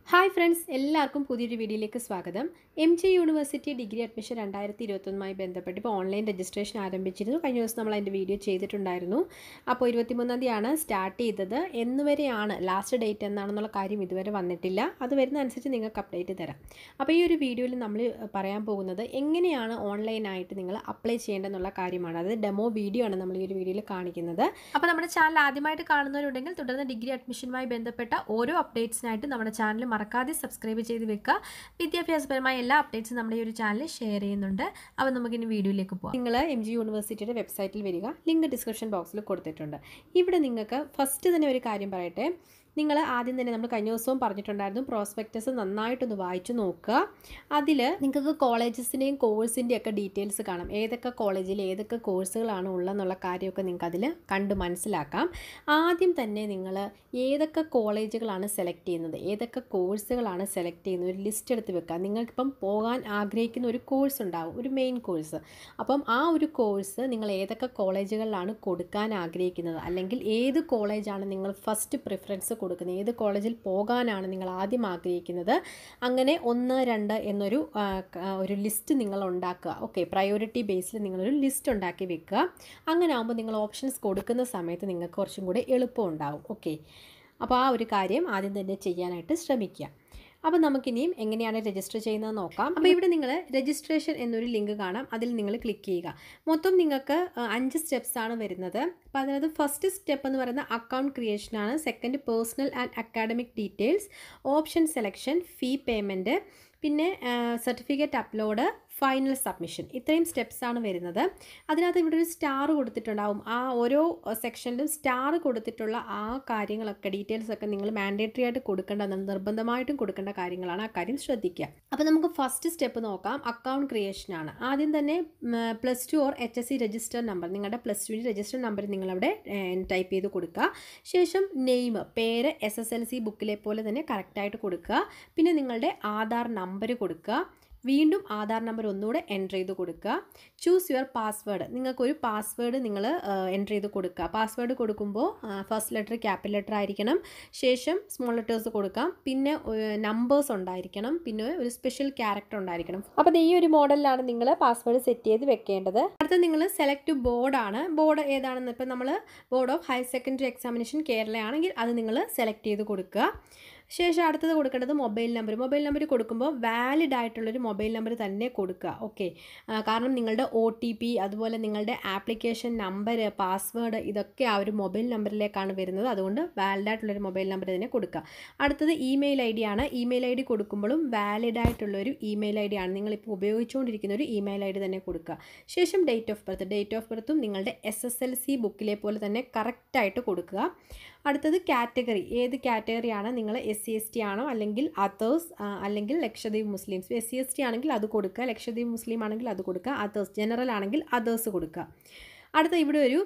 hi friends എല്ലാവർക്കും പുതിയൊരു വീഡിയോയിലേക്ക് സ്വാഗതം M G university degree admission രണ്ടായിരത്തി ഇരുപത്തൊന്നുമായി ബന്ധപ്പെട്ട് ഇപ്പോൾ ഓൺലൈൻ രജിസ്ട്രേഷൻ ആരംഭിച്ചിരുന്നു കഴിഞ്ഞ ദിവസം നമ്മൾ അതിൻ്റെ വീഡിയോ ചെയ്തിട്ടുണ്ടായിരുന്നു അപ്പോൾ ഇരുപത്തിമൂന്നാം തീയതിയാണ് സ്റ്റാർട്ട് ചെയ്തത് എന്ന് വരെയാണ് ലാസ്റ്റ് ഡേറ്റ് എന്നാണെന്നുള്ള കാര്യം ഇതുവരെ വന്നിട്ടില്ല അത് വരുന്ന അനുസരിച്ച് നിങ്ങൾക്ക് അപ്ഡേറ്റ് തരാം അപ്പോൾ ഈ ഒരു വീഡിയോയിൽ നമ്മൾ പറയാൻ പോകുന്നത് എങ്ങനെയാണ് ഓൺലൈനായിട്ട് നിങ്ങൾ അപ്ലൈ ചെയ്യേണ്ടതെന്നുള്ള കാര്യമാണ് അത് ഡെമോ വീഡിയോ ആണ് നമ്മൾ ഈ ഒരു വീഡിയോയിൽ കാണിക്കുന്നത് അപ്പോൾ നമ്മുടെ ചാനൽ ആദ്യമായിട്ട് കാണുന്നവരുണ്ടെങ്കിൽ തുടർന്ന് ഡിഗ്രി അഡ്മിഷനുമായി ബന്ധപ്പെട്ട ഓരോ അപ്ഡേറ്റ്സിനായിട്ട് നമ്മുടെ ചാനൽ മറക്കാതെ സബ്സ്ക്രൈബ് ചെയ്ത് വെക്കുക വിദ്യാഭ്യാസപരമായ എല്ലാ അപ്ഡേറ്റ്സും നമ്മുടെ ഈ ഒരു ചാനൽ ഷെയർ ചെയ്യുന്നുണ്ട് അപ്പോൾ നമുക്കിനി വീഡിയോയിലേക്ക് പോകാം നിങ്ങൾ എം ജി യൂണിവേഴ്സിറ്റിയുടെ വെബ്സൈറ്റിൽ വരിക ലിങ്ക് ഡിസ്ക്രിപ്ഷൻ ബോക്സിൽ കൊടുത്തിട്ടുണ്ട് ഇവിടെ നിങ്ങൾക്ക് ഫസ്റ്റ് തന്നെ ഒരു കാര്യം പറയട്ടെ നിങ്ങൾ ആദ്യം തന്നെ നമ്മൾ കഴിഞ്ഞ ദിവസവും പറഞ്ഞിട്ടുണ്ടായിരുന്നു പ്രോസ്പെക്ടസ് നന്നായിട്ടൊന്ന് വായിച്ചു നോക്കുക അതിൽ നിങ്ങൾക്ക് കോളേജസിൻ്റെയും കോഴ്സിൻ്റെയും ഒക്കെ ഡീറ്റെയിൽസ് കാണാം ഏതൊക്കെ കോളേജിൽ ഏതൊക്കെ കോഴ്സുകളാണ് ഉള്ളതെന്നുള്ള കാര്യമൊക്കെ നിങ്ങൾക്ക് അതിൽ കണ്ട് മനസ്സിലാക്കാം ആദ്യം തന്നെ നിങ്ങൾ ഏതൊക്കെ കോളേജുകളാണ് സെലക്ട് ചെയ്യുന്നത് ഏതൊക്കെ കോഴ്സുകളാണ് സെലക്ട് ചെയ്യുന്നത് ഒരു ലിസ്റ്റ് എടുത്ത് വെക്കുക നിങ്ങൾക്കിപ്പം പോകാൻ ആഗ്രഹിക്കുന്ന ഒരു കോഴ്സ് ഉണ്ടാവും ഒരു മെയിൻ കോഴ്സ് അപ്പം ആ ഒരു കോഴ്സ് നിങ്ങൾ ഏതൊക്കെ കോളേജുകളിലാണ് കൊടുക്കാൻ ആഗ്രഹിക്കുന്നത് അല്ലെങ്കിൽ ഏത് കോളേജാണ് നിങ്ങൾ ഫസ്റ്റ് പ്രിഫറൻസ് കൊടുക്കുന്നത് ഏത് കോളേജിൽ പോകാനാണ് നിങ്ങൾ ആദ്യം ആഗ്രഹിക്കുന്നത് അങ്ങനെ ഒന്ന് രണ്ട് എന്നൊരു ആ, ക- ഒരു ലിസ്റ്റ് നിങ്ങൾ ഉണ്ടാക്കുക ഓക്കെ പ്രയോറിറ്റി ബേസിൽ നിങ്ങളൊരു ലിസ്റ്റ് ഉണ്ടാക്കി വെക്കുക അങ്ങനെ ആകുമ്പോൾ നിങ്ങൾ ഓപ്ഷൻസ് കൊടുക്കുന്ന സമയത്ത് നിങ്ങൾക്ക് കുറച്ചും കൂടെ എളുപ്പം ഉണ്ടാവും ഓക്കെ അപ്പോൾ ആ ഒരു കാര്യം ആദ്യം തന്നെ ചെയ്യാനായിട്ട് ശ്രമിക്കുക അപ്പോൾ നമുക്കിനിയും എങ്ങനെയാണ് രജിസ്റ്റർ ചെയ്യുന്നത് നോക്കാം അപ്പോൾ ഇവിടെ നിങ്ങൾ രജിസ്ട്രേഷൻ എന്നൊരു ലിങ്ക് കാണാം അതിൽ നിങ്ങൾ ക്ലിക്ക് ചെയ്യുക മൊത്തം നിങ്ങൾക്ക് ആ, അഞ്ച് സ്റ്റെപ്സ് ആണ് വരുന്നത് അപ്പോൾ അതിനകത്ത് ഫസ്റ്റ് സ്റ്റെപ്പ് എന്ന് പറയുന്നത് അക്കൗണ്ട് ക്രിയേഷൻ ആണ് second personal and academic details option selection fee payment പിന്നെ സർട്ടിഫിക്കറ്റ് അപ്ലോഡ് ഫൈനൽ സബ്മിഷൻ ഇത്രയും സ്റ്റെപ്സ് ആണ് വരുന്നത് അതിനകത്ത് ഇവിടെ ഒരു സ്റ്റാർ കൊടുത്തിട്ടുണ്ടാവും ആ ഓരോ സെക്ഷനിലും സ്റ്റാർ കൊടുത്തിട്ടുള്ള ആ കാര്യങ്ങളൊക്കെ ഡീറ്റെയിൽസ് ഒക്കെ നിങ്ങൾ മാൻഡേറ്ററി ആയിട്ട് കൊടുക്കേണ്ടതാണ് നിർബന്ധമായിട്ടും കൊടുക്കേണ്ട കാര്യങ്ങളാണ് ആ കാര്യം ശ്രദ്ധിക്കുക അപ്പോൾ നമുക്ക് ഫസ്റ്റ് സ്റ്റെപ്പ് നോക്കാം അക്കൗണ്ട് ക്രിയേഷൻ ആണ് ആദ്യം തന്നെ plus two or H S C register number നിങ്ങളുടെ പ്ലസ് ടുവിൻ്റെ രജിസ്റ്റർ നമ്പർ നിങ്ങളവിടെ ടൈപ്പ് ചെയ്ത് കൊടുക്കുക ശേഷം നെയിം പേര് എസ് എസ് എൽ സി ബുക്കിലെ പോലെ തന്നെ കറക്റ്റായിട്ട് കൊടുക്കുക പിന്നെ നിങ്ങളുടെ ആധാർ നമ്പർ കൊടുക്കുക വീണ്ടും ആധാർ നമ്പർ ഒന്നുകൂടെ എൻ്റർ ചെയ്ത് കൊടുക്കുക ചൂസ് യുവർ പാസ്വേഡ് നിങ്ങൾക്കൊരു പാസ്വേഡ് നിങ്ങൾ എൻ്റർ ചെയ്ത് കൊടുക്കുക പാസ്വേഡ് കൊടുക്കുമ്പോൾ ഫസ്റ്റ് ലെറ്റർ ക്യാപിറ്റൽ ലെറ്റർ ആയിരിക്കണം ശേഷം സ്മോൾ ലെറ്റേഴ്സ് കൊടുക്കാം പിന്നെ നമ്പേഴ്സ് ഉണ്ടായിരിക്കണം പിന്നെ ഒരു സ്പെഷ്യൽ ക്യാരക്ടർ ഉണ്ടായിരിക്കണം അപ്പോൾ ഈ ഒരു മോഡലിലാണ് നിങ്ങൾ പാസ്വേഡ് സെറ്റ് ചെയ്ത് വെക്കേണ്ടത് അടുത്ത നിങ്ങൾ സെലക്ട് ബോർഡാണ് ബോർഡ് ഏതാണെന്ന് ഇപ്പം നമ്മൾ board of higher secondary examination Kerala ആണെങ്കിൽ അത് നിങ്ങൾ സെലക്ട് ചെയ്ത് കൊടുക്കുക ശേഷം അടുത്തത് കൊടുക്കേണ്ടത് മൊബൈൽ നമ്പർ മൊബൈൽ നമ്പർ കൊടുക്കുമ്പോൾ വാലിഡ് ആയിട്ടുള്ളൊരു മൊബൈൽ നമ്പർ തന്നെ കൊടുക്കുക ഓക്കെ കാരണം നിങ്ങളുടെ ഒ ടി പി അതുപോലെ നിങ്ങളുടെ ആപ്ലിക്കേഷൻ നമ്പർ പാസ്വേഡ് ഇതൊക്കെ ആ ഒരു മൊബൈൽ നമ്പറിലേക്കാണ് വരുന്നത് അതുകൊണ്ട് വാലിഡ് ആയിട്ടുള്ളൊരു മൊബൈൽ നമ്പർ തന്നെ കൊടുക്കുക അടുത്തത് ഇമെയിൽ ഐ ഡി ആണ് ഇമെയിൽ ഐ ഡി കൊടുക്കുമ്പോഴും വാലിഡ് ആയിട്ടുള്ളൊരു ഇമെയിൽ ഐ ഡി ആണ് നിങ്ങളിപ്പോൾ ഉപയോഗിച്ചുകൊണ്ടിരിക്കുന്ന ഒരു ഇമെയിൽ ഐ ഡി തന്നെ കൊടുക്കുക ശേഷം date of birth date of ബർത്തും നിങ്ങളുടെ എസ് എസ് എൽ സി ബുക്കിലെ പോലെ തന്നെ കറക്റ്റായിട്ട് കൊടുക്കുക അടുത്തത് കാറ്റഗറി ഏത് കാറ്റഗറിയാണ് നിങ്ങൾ എസ് സി എസ് ടി ആണോ അല്ലെങ്കിൽ അതേഴ്സ് അല്ലെങ്കിൽ Lakshadweep Muslims S C S T ആണെങ്കിൽ അത് കൊടുക്കുക ലക്ഷദ്വീപ് മുസ്ലിം ആണെങ്കിൽ അത് കൊടുക്കുക അതേഴ്സ് ജനറൽ ആണെങ്കിൽ അതേഴ്സ് കൊടുക്കുക അടുത്ത ഇവിടെ ഒരു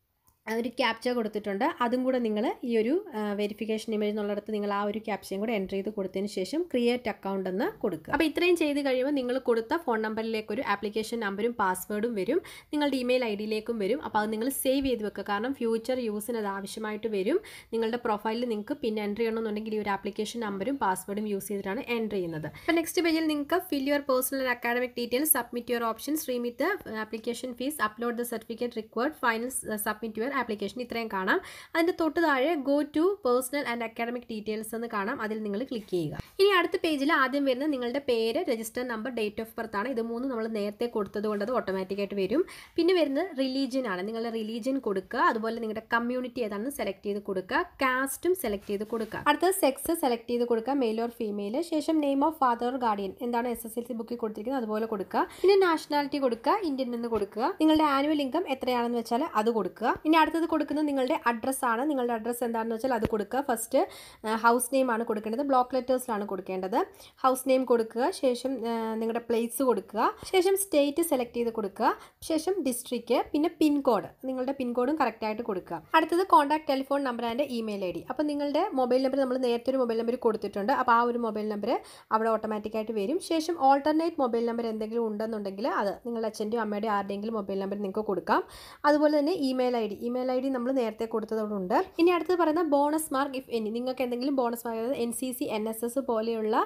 ആ, ഒരു ക്യാപ്ച കൊടുത്തിട്ടുണ്ട് അതും കൂടെ നിങ്ങൾ ഈ ഒരു വെരിഫിക്കേഷൻ ഇമേജ് എന്നുള്ളിടത്ത് നിങ്ങൾ ആ ഒരു ക്യാപ്ചയും കൂടെ എൻ്റർ ചെയ്ത് കൊടുത്തതിന് ശേഷം ക്രിയേറ്റ് അക്കൗണ്ട് എന്ന് കൊടുക്കുക അപ്പോൾ ഇത്രയും ചെയ്ത് കഴിയുമ്പോൾ നിങ്ങൾ കൊടുത്ത ഫോൺ നമ്പറിലേക്ക് ഒരു ആപ്ലിക്കേഷൻ നമ്പറും പാസ്വേഡും വരും നിങ്ങളുടെ ഇമെയിൽ ഐ ഡിയിലേക്കും വരും അപ്പോൾ അത് നിങ്ങൾ സേവ് ചെയ്ത് വെക്കുക കാരണം ഫ്യൂച്ചർ യൂസിന് അത് ആവശ്യമായിട്ട് വരും നിങ്ങളുടെ പ്രൊഫൈലിൽ നിങ്ങൾക്ക് പിന്നെ എൻ്റർ ചെയ്യണമെന്നുണ്ടെങ്കിൽ ഈ ഒരു ആപ്ലിക്കേഷൻ നമ്പറും പാസ്വേഡും യൂസ് ചെയ്തിട്ടാണ് എൻ്റർ ചെയ്യുന്നത് അപ്പോൾ നെക്സ്റ്റ് പേജിൽ നിങ്ങൾക്ക് fill your personal and academic details submit your options remit application fees upload the certificate required final submit your application ഇത്രയും കാണാം അതിൻ്റെ തൊട്ട് താഴെ go to personal and academic details എന്ന് കാണാം അതിൽ നിങ്ങൾ ക്ലിക്ക് ചെയ്യുക ഇനി അടുത്ത പേജിൽ ആദ്യം വരുന്നത് നിങ്ങളുടെ പേര് register number date of birth ആണ് ഇത് മൂന്ന് നമ്മൾ നേരത്തെ കൊടുത്തത് കൊണ്ട് അത് ഓട്ടോമാറ്റിക്കായിട്ട് വരും പിന്നെ വരുന്നത് റിലീജിയൻ ആണ് നിങ്ങളുടെ റിലീജിയൻ കൊടുക്കുക അതുപോലെ നിങ്ങളുടെ കമ്മ്യൂണിറ്റി ഏതാണെന്ന് സെലക്ട് ചെയ്ത് കൊടുക്കുക കാസ്റ്റും സെലക്ട് ചെയ്ത് കൊടുക്കുക അടുത്തത് സെക്സ് സെലക്ട് ചെയ്ത് കൊടുക്കുക മെയിൽ ഓർ ഫീമെയിൽ ശേഷം നെയിം ഓഫ് ഫാദർ ഗാർഡിയൻ എന്താണ് എസ് എസ് എൽ സി ബുക്കിൽ കൊടുത്തിരിക്കുന്നത് അതുപോലെ കൊടുക്കുക പിന്നെ നാഷണാലിറ്റി കൊടുക്കുക ഇന്ത്യൻ എന്ന് കൊടുക്കുക നിങ്ങളുടെ ആനുവൽ ഇൻകം എത്രയാണെന്ന് വെച്ചാൽ അത് കൊടുക്കുക ഇനി അടുത്തത് കൊടുക്കുന്നത് നിങ്ങളുടെ അഡ്രസ്സ് ആണ് നിങ്ങളുടെ അഡ്രസ്സ് എന്താണെന്ന് വെച്ചാൽ അത് കൊടുക്കുക ഫസ്റ്റ് ഹൗസ് നെയിം ആണ് കൊടുക്കേണ്ടത് ബ്ലോക്ക് ലെറ്റേഴ്സിലാണ് കൊടുക്കേണ്ടത് ഹൗസ് നെയിം കൊടുക്കുക ശേഷം ആ, നിങ്ങളുടെ പ്ലേസ് കൊടുക്കുക ശേഷം സ്റ്റേറ്റ് സെലക്ട് ചെയ്ത് കൊടുക്കുക ശേഷം ഡിസ്ട്രിക്റ്റ് പിന്നെ പിൻകോഡ് നിങ്ങളുടെ പിൻകോഡും കറക്റ്റായിട്ട് കൊടുക്കുക അടുത്തത് contact telephone number and email I D അപ്പോൾ നിങ്ങളുടെ മൊബൈൽ നമ്പർ നമ്മൾ നേരത്തെ ഒരു മൊബൈൽ നമ്പർ കൊടുത്തിട്ടുണ്ട് അപ്പോൾ ആ ഒരു മൊബൈൽ നമ്പർ അവിടെ ഓട്ടോമാറ്റിക്കായിട്ട് വരും ശേഷം ഓൾട്ടർനേറ്റ് മൊബൈൽ നമ്പർ എന്തെങ്കിലും ഉണ്ടെന്നുണ്ടെങ്കിൽ അത് നിങ്ങളുടെ അച്ഛൻ്റെയോ അമ്മയുടെയോ ആരുടെയെങ്കിലും മൊബൈൽ നമ്പർ നിങ്ങൾക്ക് കൊടുക്കാം അതുപോലെ തന്നെ email I D email email I D നമ്മൾ നേരത്തെ കൊടുത്തതുകൊണ്ട് ഇനി അടുത്തത് പറയുന്ന ബോണസ് മാർക്ക് ഇഫ് എനി നിങ്ങൾക്ക് എന്തെങ്കിലും ബോണസ് മാർക്ക് അതായത് N C C N S S പോലെയുള്ള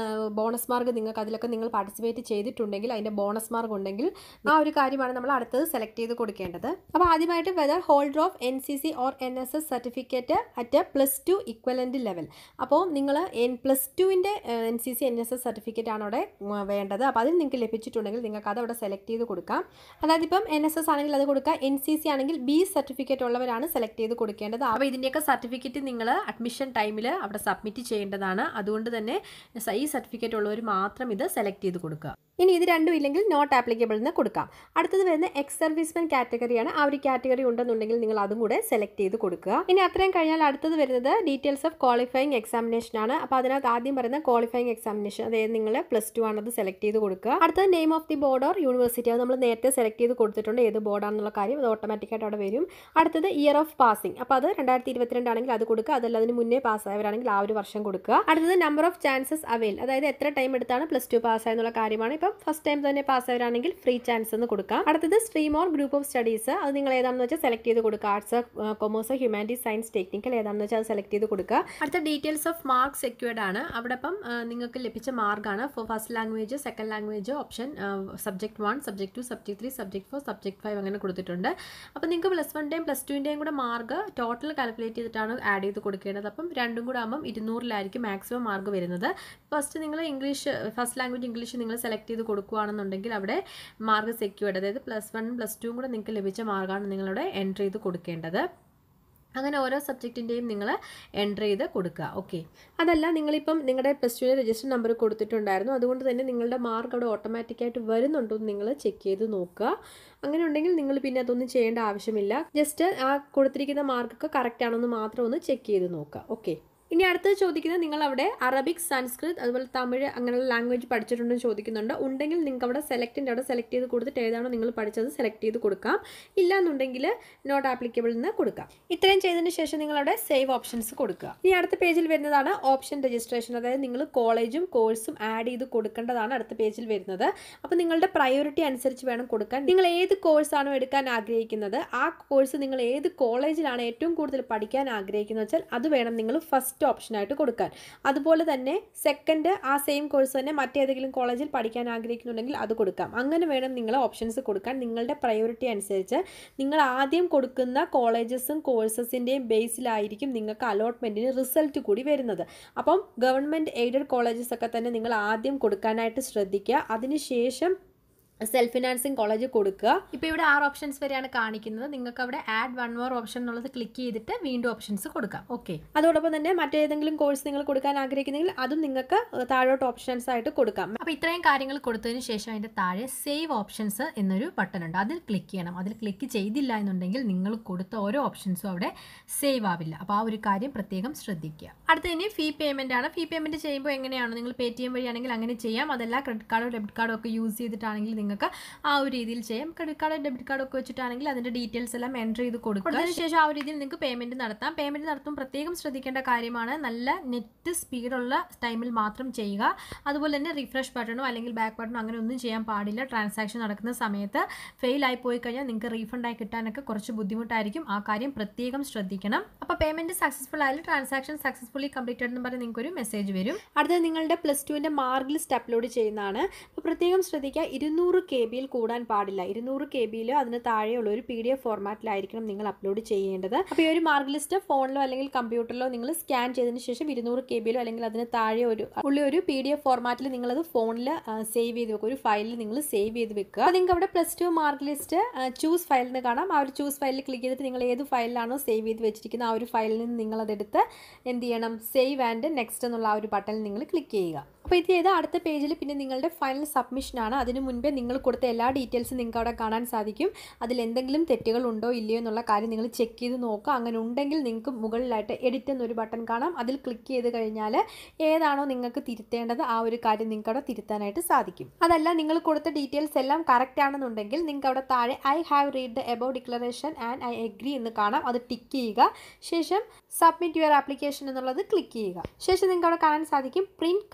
ബോണസ് മാർക്ക് നിങ്ങൾക്ക് അതിലൊക്കെ നിങ്ങൾ പാർട്ടിസിപ്പേറ്റ് ചെയ്തിട്ടുണ്ടെങ്കിൽ അതിൻ്റെ ബോണസ് മാർക്ക് ഉണ്ടെങ്കിൽ ആ ഒരു കാര്യമാണ് നമ്മൾ അടുത്തത് സെലക്ട് ചെയ്ത് കൊടുക്കേണ്ടത് അപ്പോൾ ആദ്യമായിട്ട് whether holder of N C C or N S S certificate at plus two equivalent level അപ്പോൾ നിങ്ങൾ എൻ പ്ലസ് ടുവിൻ്റെ N C C N S S certificate ആണ് അവിടെ ഉം, വേണ്ടത് അപ്പോൾ അതിൽ നിങ്ങൾക്ക് ലഭിച്ചിട്ടുണ്ടെങ്കിൽ നിങ്ങൾക്ക് അത് അവിടെ സെലക്ട് ചെയ്ത് കൊടുക്കാം അതായത് ഇപ്പം എൻ എസ് എസ് ആണെങ്കിൽ അത് കൊടുക്കുക എൻ സി സി ആണെങ്കിൽ ബി സർട്ടിഫിക്കറ്റ് ഉള്ളവരാണ് സെലക്ട് ചെയ്ത് കൊടുക്കേണ്ടത് അപ്പോൾ ഇതിൻ്റെയൊക്കെ സർട്ടിഫിക്കറ്റ് നിങ്ങൾ അഡ്മിഷൻ ടൈമിൽ അവിടെ സബ്മിറ്റ് ചെയ്യേണ്ടതാണ് അതുകൊണ്ട് തന്നെ സ- ഈ സർട്ടിഫിക്കറ്റ് ഉള്ളവർ മാത്രം ഇത് സെലക്ട് ചെയ്ത് കൊടുക്കുക ഇനി ഇത് രണ്ടും ഇല്ലെങ്കിൽ നോട്ട് ആപ്ലിക്കബിൾ എന്ന് കൊടുക്കാം അടുത്തത് വരുന്ന എക്സ് സർവീസ്മെൻ കാറ്റഗറിയാണ് ആ ഒരു കാറ്റഗറി ഉണ്ടെന്നുണ്ടെങ്കിൽ നിങ്ങൾ അതും കൂടെ സെലക്ട് ചെയ്ത് കൊടുക്കുക ഇനി അത്രയും കഴിഞ്ഞാൽ അടുത്തത് വരുന്നത് ഡീറ്റെയിൽസ് ഓഫ് ക്വാളിഫയിങ് എക്സാമിനേഷൻ ആണ് അപ്പോൾ അതിനകത്ത് ആദ്യം പറയുന്ന ക്വാളിഫയിങ് എക്സാമിനേഷൻ അതായത് നിങ്ങൾ പ്ലസ് ടു ആണത് സെലക്ട് ചെയ്ത് കൊടുക്കുക അടുത്തത് name of the board or university അത് നമ്മൾ നേരത്തെ സെലക്ട് ചെയ്ത് കൊടുത്തിട്ടുണ്ട് ഏത് ബോർഡാണെന്നുള്ള കാര്യം അത് ഓട്ടോമാറ്റിക്കായിട്ട് അവിടെ വരും അടുത്തത് ഇയർ ഓഫ് പാസിംഗ് അപ്പോൾ അത് രണ്ടായിരത്തി ഇരുപത്തിരണ്ട് ആണെങ്കിൽ അത് കൊടുക്കുക അതല്ല അതിന് മുന്നേ പാസ്സായവരാണെങ്കിൽ ആ ഒരു വർഷം കൊടുക്കുക അടുത്തത് നമ്പർ ഓഫ് ചാൻസസ് അവൈൽ അതായത് എത്ര ടൈം എടുത്താണ് പ്ലസ് ടു പാസ്സായെന്നുള്ള കാര്യമാണ് ഇപ്പം ഫസ്റ്റ് ടൈം തന്നെ പാസ്സായവരാണെങ്കിൽ ഫ്രീ ചാൻസ് എന്ന് കൊടുക്കാം അടുത്തത് stream or group of studies അത് നിങ്ങൾ ഏതാണെന്ന് വെച്ചാൽ സെലക്ട് ചെയ്ത് കൊടുക്കുക arts commerce humanities science technical ഏതാണെന്ന് വെച്ചാൽ അത് സെലക്ട് ചെയ്ത് കൊടുക്കുക അടുത്ത ഡീറ്റെയിൽസ് ഓഫ് മാർക്ക് സെക്യൂർഡ് ആണ് അവിടെ ഇപ്പം ആ, നിങ്ങൾക്ക് ലഭിച്ച മാർക്കാണ് for first language second language option subject one subject two subject three subject four subject five അങ്ങനെ കൊടുത്തിട്ടുണ്ട് അപ്പോൾ നിങ്ങൾക്ക് പ്ലസ് വണ്ണിൻ്റെയും പ്ലസ് ടുവിൻ്റെയും കൂടെ മാർക്ക് ടോട്ടൽ കാൽക്കുലേറ്റ് ചെയ്തിട്ടാണ് ആഡ് ചെയ്ത് കൊടുക്കേണ്ടത് അപ്പം രണ്ടും കൂടെ ആകുമ്പം ഇരുന്നൂറിലായിരിക്കും മാക്സിമം മാർക്ക് വരുന്നത് ഫസ്റ്റ് നിങ്ങൾ ഇംഗ്ലീഷ് ഫസ്റ്റ് ലാംഗ്വേജ് ഇംഗ്ലീഷ് നിങ്ങൾ സെലക്ട് ചെയ്ത് കൊടുക്കുകയാണെന്നുണ്ടെങ്കിൽ അവിടെ മാർക്ക് സെക്യൂർഡ് അതായത് പ്ലസ് വൺ പ്ലസ് ടുവും കൂടെ നിങ്ങൾക്ക് ലഭിച്ച മാർക്കാണ് നിങ്ങളവിടെ എൻട്രി ചെയ്ത് കൊടുക്കേണ്ടത് അങ്ങനെ ഓരോ സബ്ജക്റ്റിൻ്റെയും നിങ്ങൾ എൻ്റർ ചെയ്ത് കൊടുക്കുക ഓക്കെ അതല്ല നിങ്ങളിപ്പം നിങ്ങളുടെ പ്ലസ് ടുവിൻ്റെ രജിസ്റ്റർ നമ്പർ കൊടുത്തിട്ടുണ്ടായിരുന്നു അതുകൊണ്ട് തന്നെ നിങ്ങളുടെ മാർക്ക് അവിടെ ഓട്ടോമാറ്റിക്കായിട്ട് വരുന്നുണ്ടോ എന്ന് നിങ്ങൾ ചെക്ക് ചെയ്ത് നോക്കുക അങ്ങനെ ഉണ്ടെങ്കിൽ നിങ്ങൾ പിന്നെ അതൊന്നും ചെയ്യേണ്ട ആവശ്യമില്ല ജസ്റ്റ് ആ കൊടുത്തിരിക്കുന്ന മാർക്കൊക്കെ കറക്റ്റ് ആണോ എന്ന് മാത്രം ഒന്ന് ചെക്ക് ചെയ്ത് നോക്കുക ഓക്കെ ഇനി അടുത്തത് ചോദിക്കുന്നത് നിങ്ങൾ അവിടെ അറബിക് സംസ്കൃത് അതുപോലെ തമിഴ് അങ്ങനെയുള്ള ലാംഗ്വേജ് പഠിച്ചിട്ടുണ്ടെന്ന് ചോദിക്കുന്നുണ്ട് ഉണ്ടെങ്കിൽ നിങ്ങൾക്ക് അവിടെ സെലക്റ്റിൻ്റെ അവിടെ സെലക്ട് ചെയ്ത് കൊടുത്തിട്ട് ഏതാണോ നിങ്ങൾ പഠിച്ചത് സെലക്ട് ചെയ്ത് കൊടുക്കാം ഇല്ല എന്നുണ്ടെങ്കിൽ നോട്ട് ആപ്ലിക്കബിൾ എന്ന് കൊടുക്കാം ഇത്രയും ചെയ്തതിന് ശേഷം നിങ്ങൾ അവിടെ സേവ് ഓപ്ഷൻസ് കൊടുക്കുക ഇനി അടുത്ത പേജിൽ വരുന്നതാണ് ഓപ്ഷൻ രജിസ്ട്രേഷൻ അതായത് നിങ്ങൾ കോളേജും കോഴ്സും ആഡ് ചെയ്ത് കൊടുക്കേണ്ടതാണ് അടുത്ത പേജിൽ വരുന്നത് അപ്പോൾ നിങ്ങളുടെ പ്രയോറിറ്റി അനുസരിച്ച് വേണം കൊടുക്കാൻ നിങ്ങൾ ഏത് കോഴ്സാണോ എടുക്കാൻ ആഗ്രഹിക്കുന്നത് ആ കോഴ്സ് നിങ്ങൾ ഏത് കോളേജിലാണ് ഏറ്റവും കൂടുതൽ പഠിക്കാൻ ആഗ്രഹിക്കുന്നത് വെച്ചാൽ അത് വേണം നിങ്ങൾ ഫസ്റ്റ് ഓപ്ഷനായിട്ട് കൊടുക്കാൻ അതുപോലെ തന്നെ സെക്കൻഡ് ആ സെയിം കോഴ്സ് തന്നെ മറ്റേതെങ്കിലും കോളേജിൽ പഠിക്കാൻ ആഗ്രഹിക്കുന്നുണ്ടെങ്കിൽ അത് കൊടുക്കാം അങ്ങനെ വേണം നിങ്ങൾ ഓപ്ഷൻസ് കൊടുക്കാൻ നിങ്ങളുടെ പ്രയോറിറ്റി അനുസരിച്ച് നിങ്ങൾ ആദ്യം കൊടുക്കുന്ന കോളേജസും കോഴ്സസിൻ്റെയും ബേസിലായിരിക്കും നിങ്ങൾക്ക് അലോട്ട്മെൻറ്റിന് റിസൾട്ട് കൂടി വരുന്നത് അപ്പം ഗവൺമെൻറ് എയ്ഡഡ് കോളേജസ് ഒക്കെ തന്നെ നിങ്ങൾ ആദ്യം കൊടുക്കാനായിട്ട് ശ്രദ്ധിക്കുക അതിനുശേഷം സെൽഫ് ഫിനാൻസിങ് കോളേജ് കൊടുക്കുക ഇപ്പോൾ ഇവിടെ ആറ് ഓപ്ഷൻസ് വരെയാണ് കാണിക്കുന്നത് നിങ്ങൾക്ക് അവിടെ ആഡ് വൺ മോർ ഓപ്ഷൻ എന്നുള്ളത് ക്ലിക്ക് ചെയ്തിട്ട് വീണ്ടും ഓപ്ഷൻസ് കൊടുക്കാം ഓക്കെ അതോടൊപ്പം തന്നെ മറ്റേതെങ്കിലും കോഴ്സ് നിങ്ങൾ കൊടുക്കാൻ ആഗ്രഹിക്കുന്നെങ്കിൽ അതും നിങ്ങൾക്ക് താഴോട്ട് ഓപ്ഷൻസ് ആയിട്ട് കൊടുക്കാം അപ്പോൾ ഇത്രയും കാര്യങ്ങൾ കൊടുത്തതിന് ശേഷം അതിൻ്റെ താഴെ സേവ് ഓപ്ഷൻസ് എന്നൊരു ബട്ടൺ ഉണ്ട് അതിൽ ക്ലിക്ക് ചെയ്യണം അതിൽ ക്ലിക്ക് ചെയ്തില്ല എന്നുണ്ടെങ്കിൽ നിങ്ങൾ കൊടുത്ത ഓരോ ഓപ്ഷൻസും അവിടെ സേവ് ആവില്ല അപ്പോൾ ആ ഒരു കാര്യം പ്രത്യേകം ശ്രദ്ധിക്കുക അടുത്ത ഇനി ഫീ പേയ്മെൻ്റ് ആണ് ഫീ പേയ്മെൻറ്റ് ചെയ്യുമ്പോൾ എങ്ങനെയാണ് നിങ്ങൾ പേ ടി എം വഴിയാണെങ്കിൽ അങ്ങനെ ചെയ്യാം അതല്ല ക്രെഡിറ്റ് കാർഡോ ഡെബിറ്റ് കാർഡോ ഒക്കെ യൂസ് ചെയ്തിട്ടാണെങ്കിൽ നിങ്ങൾക്ക് ആ ഒരു രീതിയിൽ ചെയ്യാം ക്രെഡിറ്റ് കാർഡ് ഡെബിറ്റ് കാർഡ് ഒക്കെ വെച്ചിട്ടാണെങ്കിൽ അതിൻ്റെ ഡീറ്റെയിൽസ് എല്ലാം എൻ്റർ ചെയ്ത് കൊടുക്കുക അതിനുശേഷം ആ ഒരു രീതിയിൽ നിങ്ങൾക്ക് പേയ്മെൻറ്റ് നടത്താം പേയ്മെൻറ്റ് നടത്തുമ്പോൾ പ്രത്യേകം ശ്രദ്ധിക്കേണ്ട കാര്യമാണ് നല്ല നെറ്റ് സ്പീഡുള്ള ടൈമിൽ മാത്രം ചെയ്യുക അതുപോലെ തന്നെ റിഫ്രഷ് ബട്ടണോ അല്ലെങ്കിൽ ബാക്ക് ബട്ടണോ അങ്ങനെ ഒന്നും ചെയ്യാൻ പാടില്ല ട്രാൻസാക്ഷൻ നടക്കുന്ന സമയത്ത് ഫെയിൽ ആയി പോയി കഴിഞ്ഞാൽ നിങ്ങൾക്ക് റീഫണ്ട് ആയി കിട്ടാനൊക്കെ കുറച്ച് ബുദ്ധിമുട്ടായിരിക്കും ആ കാര്യം പ്രത്യേകം ശ്രദ്ധിക്കണം അപ്പോൾ പേയ്മെൻറ്റ് സക്സസ്ഫുൾ ആയാലും ട്രാൻസാക്ഷൻ സക്സസ്ഫുള്ളി കംപ്ലീറ്റഡ് എന്ന് പറഞ്ഞ് നിങ്ങൾക്ക് ഒരു മെസ്സേജ് വരും അടുത്തത് നിങ്ങളുടെ പ്ലസ് ടുവിൻ്റെ മാർക്ക് ലിസ്റ്റ് അപ്ലോഡ് ചെയ്യുന്നതാണ് അപ്പോൾ പ്രത്യേകം ശ്രദ്ധിക്കുക ഇരുന്നൂറ് കെ ബിയിൽ കൂടാൻ പാടില്ല ഇരുന്നൂറ് കെ ബിയിൽ അതിന് താഴെയുള്ള ഒരു പി ഡി എഫ് ഫോർമാറ്റിലായിരിക്കണം നിങ്ങൾ അപ്ലോഡ് ചെയ്യേണ്ടത് അപ്പോൾ ഈ ഒരു മാർക്ക് ലിസ്റ്റ് ഫോണിലോ അല്ലെങ്കിൽ കമ്പ്യൂട്ടറിലോ നിങ്ങൾ സ്കാൻ ചെയ്തതിന് ശേഷം ഇരുന്നൂറ് കെ ബിയിലോ അല്ലെങ്കിൽ അതിന് താഴെ ഒരു ഉള്ള ഒരു പി ഡി എഫ് ഫോർമാറ്റിൽ നിങ്ങളത് ഫോണിൽ സേവ് ചെയ്ത് വെക്കുക ഒരു ഫയലിൽ നിങ്ങൾ സേവ് ചെയ്ത് വെക്കുക അപ്പോൾ നിങ്ങൾക്ക് അവിടെ plus two mark list choose ഫയലിൽ നിന്ന് കാണാം ആ ഒരു ചൂസ് ഫയലിൽ ക്ലിക്ക് ചെയ്തിട്ട് നിങ്ങൾ ഏത് ഫയലിലാണോ സേവ് ചെയ്ത് വെച്ചിരിക്കുന്നത് ആ ഒരു ഫയലിൽ നിന്ന് നിങ്ങളതെടുത്ത് എന്ത് ചെയ്യണം സേവ് ആൻഡ് നെക്സ്റ്റ് എന്നുള്ള ആ ഒരു ബട്ടണിൽ നിങ്ങൾ ക്ലിക്ക് ചെയ്യുക അപ്പോൾ ഇത് ചെയ്ത് അടുത്ത പേജിൽ പിന്നെ നിങ്ങളുടെ ഫൈനൽ സബ്മിഷനാണ് അതിന് മുൻപേ നിങ്ങൾ കൊടുത്ത എല്ലാ ഡീറ്റെയിൽസും നിങ്ങൾക്ക് അവിടെ കാണാൻ സാധിക്കും അതിൽ എന്തെങ്കിലും തെറ്റുകൾ ഉണ്ടോ ഇല്ലയോ എന്നുള്ള കാര്യം നിങ്ങൾ ചെക്ക് ചെയ്ത് നോക്കുക അങ്ങനെ ഉണ്ടെങ്കിൽ നിങ്ങൾക്ക് മുകളിലായിട്ട് എഡിറ്റ് എന്നൊരു ബട്ടൺ കാണാം അതിൽ ക്ലിക്ക് ചെയ്ത് കഴിഞ്ഞാൽ ഏതാണോ നിങ്ങൾക്ക് തിരുത്തേണ്ടത് ആ ഒരു കാര്യം നിങ്ങൾക്ക് അവിടെ തിരുത്താനായിട്ട് സാധിക്കും അതല്ല നിങ്ങൾ കൊടുത്ത ഡീറ്റെയിൽസ് എല്ലാം കറക്റ്റ് ആണെന്നുണ്ടെങ്കിൽ നിങ്ങൾക്ക് അവിടെ താഴെ I have read the above declaration and I agree എന്ന് കാണാം അത് ടിക്ക് ചെയ്യുക ശേഷം സബ്മിറ്റ് യുവർ ആപ്ലിക്കേഷൻ എന്നുള്ളത് ക്ലിക്ക് ചെയ്യുക ശേഷം നിങ്ങൾക്ക് അവിടെ കാണാൻ സാധിക്കും പ്രിന്റ് കൺഫർമേഷൻ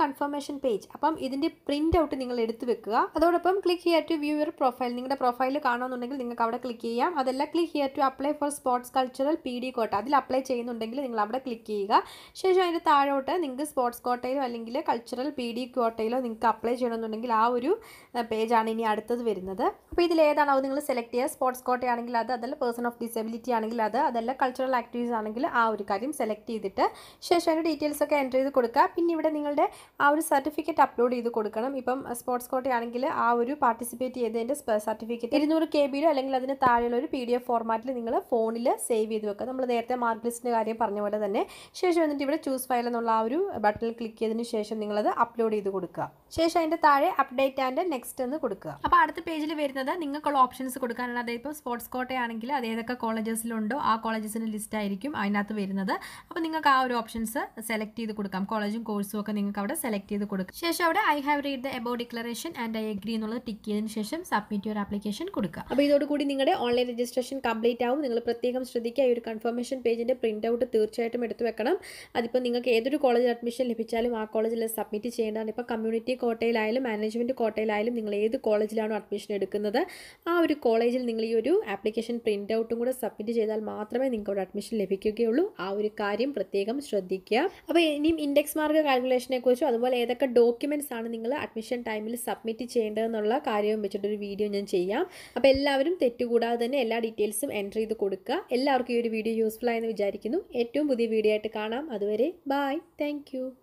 കൺഫർമേഷൻ പേജ് അപ്പം ഇതിൻ്റെ പ്രിൻ്റ് ഔട്ട് നിങ്ങൾ എടുത്ത് വെക്കുക അതോടൊപ്പം click here to view your profile നിങ്ങളുടെ പ്രൊഫൈൽ കാണുമെന്നുണ്ടെങ്കിൽ നിങ്ങൾക്ക് അവിടെ ക്ലിക്ക് ചെയ്യാം അതല്ല click here to apply for sports cultural P D quota അതിൽ അപ്ലൈ ചെയ്യുന്നുണ്ടെങ്കിൽ നിങ്ങൾ അവിടെ ക്ലിക്ക് ചെയ്യുക ശേഷം അതിൻ്റെ താഴോട്ട് നിങ്ങൾക്ക് സ്പോർട്സ് കോട്ടയിലോ അല്ലെങ്കിൽ കൾച്ചറൽ പി ഡി കോട്ടയിലോ നിങ്ങൾക്ക് അപ്ലൈ ചെയ്യണമെന്നുണ്ടെങ്കിൽ ആ ഒരു പേജാണ് ഇനി അടുത്തത് വരുന്നത് അപ്പോൾ ഇതിൽ ഏതാണോ നിങ്ങൾ സെലക്ട് ചെയ്യുക സ്പോർട്സ് കോട്ടയാണെങ്കിൽ അത് അതല്ല പേഴ്സൺ ഓഫ് ഡിസബിലിറ്റി ആണെങ്കിൽ അത് അതല്ല കൾച്ചറൽ ആക്ടിവിറ്റീസ് ആണെങ്കിൽ ആ ഒരു കാര്യം സെലക്ട് ചെയ്തിട്ട് ശേഷം അതിൻ്റെ ഡീറ്റെയിൽസ് ഒക്കെ എൻ്റർ ചെയ്ത് കൊടുക്കുക പിന്നെ ഇവിടെ നിങ്ങളുടെ ആ ഒരു സർട്ടിഫിക്കറ്റ് അപ്ലോഡ് ചെയ്ത് കൊടുക്കണം ഇപ്പം സ്പോർട്സ് കോട്ടയാണെങ്കിൽ ആ ഒരു പാർട്ടിസിപ്പേറ്റ് ചെയ്തതിൻ്റെ സർട്ടിഫിക്കറ്റ് ഇരുന്നൂറ് കെ ബിയിലോ അല്ലെങ്കിൽ അതിന് താഴെയുള്ള ഒരു പി ഡി എഫ് ഫോർമാറ്റിൽ നിങ്ങൾ ഫോണിൽ സേവ് ചെയ്ത് വെക്കുക നമ്മൾ നേരത്തെ മാർക്ക് ലിസ്റ്റിൻ്റെ കാര്യം പറഞ്ഞ പോലെ തന്നെ ശേഷം എന്നിട്ട് ഇവിടെ ചൂസ് ഫയൽ എന്നുള്ള ആ ഒരു ബട്ടണിൽ ക്ലിക്ക് ചെയ്തതിന് ശേഷം നിങ്ങളത് അപ്ലോഡ് ചെയ്ത് കൊടുക്കുക ശേഷം അതിൻ്റെ താഴെ അപ്ഡേറ്റ് ആൻഡ് നെക്സ്റ്റ് എന്ന് കൊടുക്കുക അപ്പോൾ അടുത്ത പേജിൽ വരുന്നത് നിങ്ങൾക്കുള്ള ഓപ്ഷൻസ് കൊടുക്കാനാണ് അതായത് ഇപ്പോൾ സ്പോർട്സ് കോട്ടയാണെങ്കിൽ അത് ഏതൊക്കെ കോളേജസിലുണ്ടോ ആ കോളേജസിൻ്റെ ലിസ്റ്റ് ആയിരിക്കും അതിനകത്ത് വരുന്നത് അപ്പോൾ നിങ്ങൾക്ക് ആ ഒരു ഓപ്ഷൻസ് സെലക്ട് ചെയ്ത് കൊടുക്കാം കോളേജും കോഴ്സും ഒക്കെ നിങ്ങൾക്ക് അവിടെ സെലക്ട് ചെയ്ത് കൊടുക്കാം ശേഷം അവിടെ I have read the above declaration and I agree എന്നുള്ളത് ടിക്ക് ചെയ്തതിന് ശേഷം സബ്മിറ്റ് യുവർ ആപ്ലിക്കേഷൻ കൊടുക്കുക അപ്പോൾ ഇതോടുകൂടി നിങ്ങളുടെ ഓൺലൈൻ രജിസ്ട്രേഷൻ കംപ്ലീറ്റ് ആവും നിങ്ങൾ പ്രത്യേകം ശ്രദ്ധിക്കുക ഈ ഒരു കൺഫർമേഷൻ പേജിൻ്റെ പ്രിൻ്റ് ഔട്ട് തീർച്ചയായിട്ടും എടുത്തു വെക്കണം അതിപ്പോൾ നിങ്ങൾക്ക് ഏതൊരു കോളേജിൽ അഡ്മിഷൻ ലഭിച്ചാലും ആ കോളേജിൽ സബ്മിറ്റ് ചെയ്യേണ്ടതാണ് ഇപ്പോൾ കമ്മ്യൂണിറ്റി കോട്ടയിലായാലും മാനേജ്മെൻറ്റ് കോട്ടയിലായാലും നിങ്ങൾ ഏത് കോളേജിലാണോ അഡ്മിഷൻ എടുക്കുന്നത് ആ ഒരു കോളേജിൽ നിങ്ങൾ ഈ ഒരു ആപ്ലിക്കേഷൻ പ്രിൻ്റ് ഔട്ടും കൂടെ സബ്മിറ്റ് ചെയ്താൽ മാത്രമേ നിങ്ങൾക്ക് അവിടെ അഡ്മിഷൻ ലഭിക്കുകയുള്ളൂ ആ ഒരു കാര്യം പ്രത്യേകം ശ്രദ്ധിക്കുക അപ്പോൾ ഇനിയും ഇൻഡെക്സ് മാർക്ക് കാൽക്കുലേഷനെ കുറിച്ചും അതുപോലെ ഏതൊക്കെ ഡോക്യുമെൻറ്റ്സ് ആണ് നിങ്ങൾ അഡ്മിഷൻ ടൈമിൽ സബ്മിറ്റ് ചെയ്യേണ്ടതെന്നുള്ള കാര്യവും വെച്ചിട്ടൊരു വീഡിയോ ഞാൻ ചെയ്യാം അപ്പോൾ എല്ലാവരും തെറ്റുകൂടാതെ തന്നെ എല്ലാ ഡീറ്റെയിൽസും എൻ്റർ ചെയ്ത് കൊടുക്കുക എല്ലാവർക്കും ഈ ഒരു വീഡിയോ യൂസ്ഫുൾ ആയെന്ന് വിചാരിക്കുന്നു ഏറ്റവും പുതിയ വീഡിയോ ആയിട്ട് കാണാം അതുവരെ ബായ് താങ്ക്